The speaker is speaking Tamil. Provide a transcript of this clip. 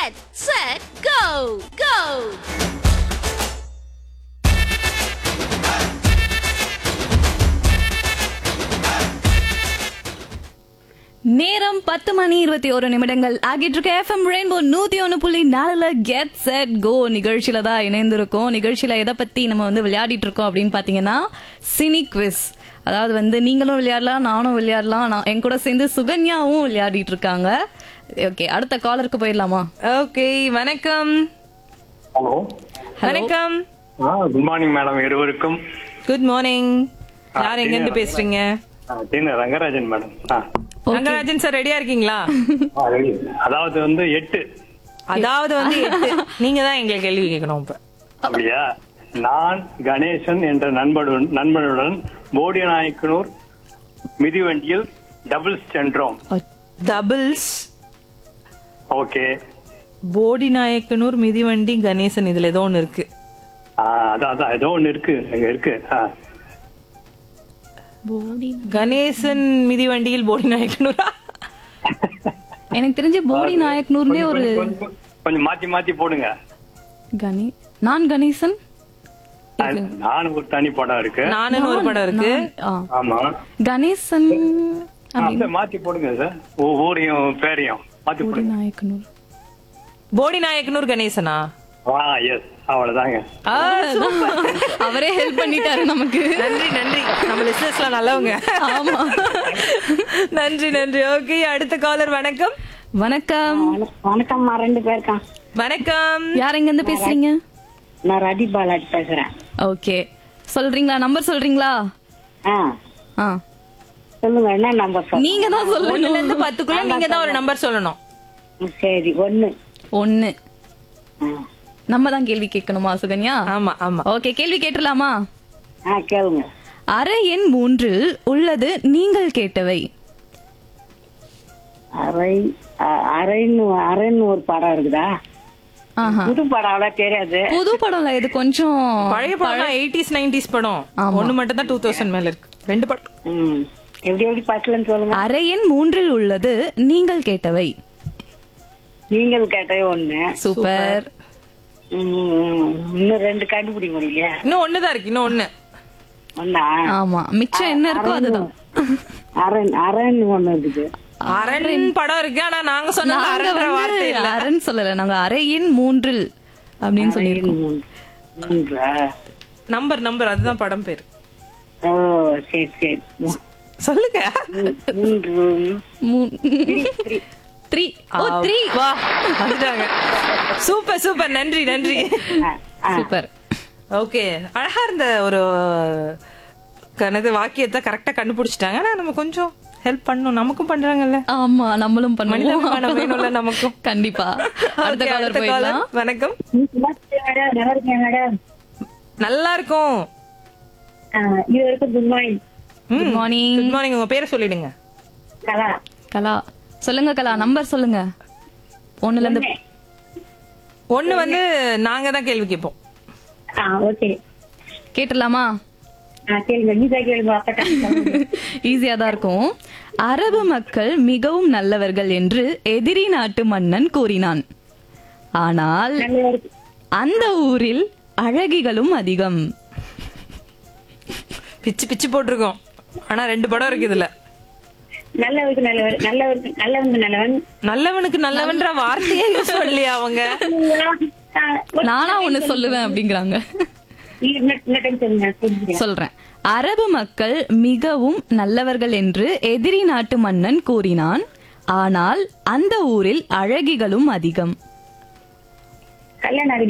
Get set go go நேரம் பத்து மணி இருபத்தி ஒரு நிமிடங்கள் ஆகிட்டு இருக்க எஃப்எம் ரெயின்போ நூத்தி ஒன்னு புள்ளி நாலுல கெட் செட் கோ நிகழ்ச்சியில தான் இணைந்திருக்கோம் நிகழ்ச்சியில எதை பத்தி நம்ம வந்து விளையாடிட்டு இருக்கோம் அப்படின்னு பாத்தீங்கன்னா சினி குவிஸ் அதாவது வந்து நீங்களும் விளையாடலாம் நானும் விளையாடலாம் நான் என் கூட சேர்ந்து சுகன்யாவும் விளையாடிட்டு இருக்காங்க ஓகே அடுத்த காலருக்கு போயிடலாமா ஓகே வணக்கம் ஹலோ வணக்கம் ஆ குட் மார்னிங் மேடம் இருவருக்கும் குட் மார்னிங் யார் எங்க இருந்து பேசுறீங்க ஆ, டீன ரங்கராஜன் மேடம் ஆ ரங்கராஜன் சார் ரெடியா இருக்கீங்களா ஆ, ready. அதாவது வந்து எட்டு அதாவது வந்து எட்டு நீங்க தான் எங்களுக்கு கேள்வி கேட்கணும் இப்ப அப்படியா நான் கணேசன் என்ற நண்பனுடன் நண்பனுடன் போடிநாயக்கனூர் மிதிவண்டியில் டபுள்ஸ் சென்றோம் டபுள்ஸ் ஓகே போடி நாயக்கனூர் மிதிவண்டி கணேசன் இதுல ஏதோ ஒண்ணு இருக்கு ஆ, அதான் அதான் ஏதோ ஒண்ணு இருக்கு அங்க இருக்கு ஆ. கணேசன் மிதிவண்டியில் போடி நாயக்கனூரா எனக்கு தெரிஞ்சு போடி நாயக்னூர்னே ஒரு கொஞ்சம், கொஞ்சம், கொஞ்சம் மாத்தி மாத்தி போடுங்க கணே நான் கணேசன் ஆ, நான் ஒரு தனி படம் இருக்கு நானுன்னு ஒரு படம் இருக்கு ஆ, ஆமா கணேசன் அந்த மாத்தி போடுங்க சார் ஊ- ஊரையும் பேரையும் மாத்தி போடி போடுங்க நாயக்கனூர் போடி நாயக்கனூர் கணேசனா ஆ எஸ் அவ்வளவுதாங்க ஆ, super. அவரே ஹெல்ப் பண்ணிட்டாரு நமக்கு நன்றி நன்றி நம்ம லிஸ்னஸ்லாம் நல்லவங்க ஆமா நன்றி நன்றி ஓகே அடுத்த காலர் வணக்கம் வணக்கம் வணக்கம்மா ரெண்டு பேருக்கா வணக்கம் யார் எங்க இருந்து பேசுறீங்க நான் ரதி பாலாஜி பேசுறேன் ஓகே சொல்றீங்களா நம்பர் சொல்றீங்களா ஆ ஆ சொல்லுங்க என்ன நம்பர் சொல்லுங்க நீங்க தான் ஒண்ணுல சொல்லணும் இருந்து பத்துக்குள்ள நீங்க தான் ஒரு நம்பர் சொல்லணும் சரி ஒண்ணு ஒண்ணு ஆ. நம்ம தான் கேள்வி கேட்கணுமா சுகன்யா ஆமா ஆமா ஓகே கேள்வி கேட்டுலாமா ஆ கேளுங்க அறை எண் மூன்றில் உள்ளது நீங்கள் கேட்டவை அரை அ- அரைன்னு அரைன்னு ஒரு படம் இருக்குதா ஆஹா புது படம் அவ்வளவு தெரியாது புது படம்ல இது கொஞ்சம் பழைய படம் எயிட்டிஸ் நைன்டிஸ் படம் ஒண்ணு மட்டும் தான் டூ தௌசண்ட் மேல இருக்கு ரெண்டு படம் ம் எப்படி எப்படி பசலன்னு சொல்லுங்க அறை எண் மூன்றில் உள்ளது நீங்கள் கேட்டவை நீங்கள் கேட்டது ஒண்ணு சூப்பர் ம், இன்னும் ரெண்டு கண்டுபிடிக்க முடியலையா இன்னும் ஒண்ணுதான் இருக்கு இன்னும் ஒண்ணு ஒண்ணா ஆமா மிச்சம் என்ன இருக்கோ அதுதான் அரண் அரண்னு ஒண்ணு இருக்குது அரண் படம் இருக்கு ஆனா நாங்க சொன்ன நாங்க அரண்ற வார்த்தை வந்து இல்ல அரண் சொல்லல நாங்க அறையின் மூன்றில் அப்படின்னு சொல்லியிருக்கோம் மூன்றா? நம்பர் நம்பர் அதுதான் படம் பேரு ஓ சரி சரி சொல்லுங்க மூன்று த்ரீ ஓ த்ரீ வா வந்துட்டாங்க சூப்பர் சூப்பர் நன்றி நன்றி சூப்பர் ஓகே அழகா இருந்த ஒரு கனது வாக்கியத்தை கரெக்டா கண்டுபிடிச்சிட்டாங்க ஆனா நம்ம கொஞ்சம் ஹெல்ப் பண்ணணும் நமக்கும் பண்றாங்கல்ல ஆமா நம்மளும் பண்ணுவோம் மனிதாபிமானம் வேணும்ல நமக்கும் கண்டிப்பா அடுத்த Okay, காலர் அடுத்த caller. போயிடலாம் வணக்கம் மேடம் நல்லா இருக்கேன் மேடம் நல்லா இருக்கும் இது வரைக்கும் good morning good morning good morning உங்க பேரை சொல்லிடுங்க கலா கலா சொல்லுங்க கலா நம்பர் சொல்லுங்க ஒண்ணுல இருந்து ஒண்ணு வந்து நாங்க தான் கேள்வி கேட்போம் ஆ ஓகே கேட்டுடலாமா ஆ கேளுங்க நீதா கேளுங்க அப்பட்டா ஈஸியா தான் இருக்கும் அரபு மக்கள் மிகவும் நல்லவர்கள் என்று எதிரி நாட்டு மன்னன் கூறினான் ஆனால் நல்லா இருக்கு அந்த ஊரில் அழகிகளும் அதிகம் பிச்சு பிச்சு போட்டிருக்கோம் ஆனா ரெண்டு படம் இருக்கு இதுல நல்லவருக்கு நல்லவர் நல்லவருக்கு நல்லவங்க நல்லவன் நல்லவனுக்கு நல்லவன்ற வார்த்தையே யூஸ் பண்ணலையா அவங்க ஆ, ஒரு- நானா ஒண்ணு சொல்லுவேன் அப்படிங்கிறாங்க இன்னொரு- இன்னொரு time சொல்லுங்க புரிஞ்சுக்கிறேன். சொல்றேன் அரபு மக்கள் மிகவும் நல்லவர்கள் என்று எதிரி நாட்டு மன்னன் கூறினான் ஆனால் அந்த ஊரில் அழகிகளும் அதிகம் கல்யாணம் ஆகுது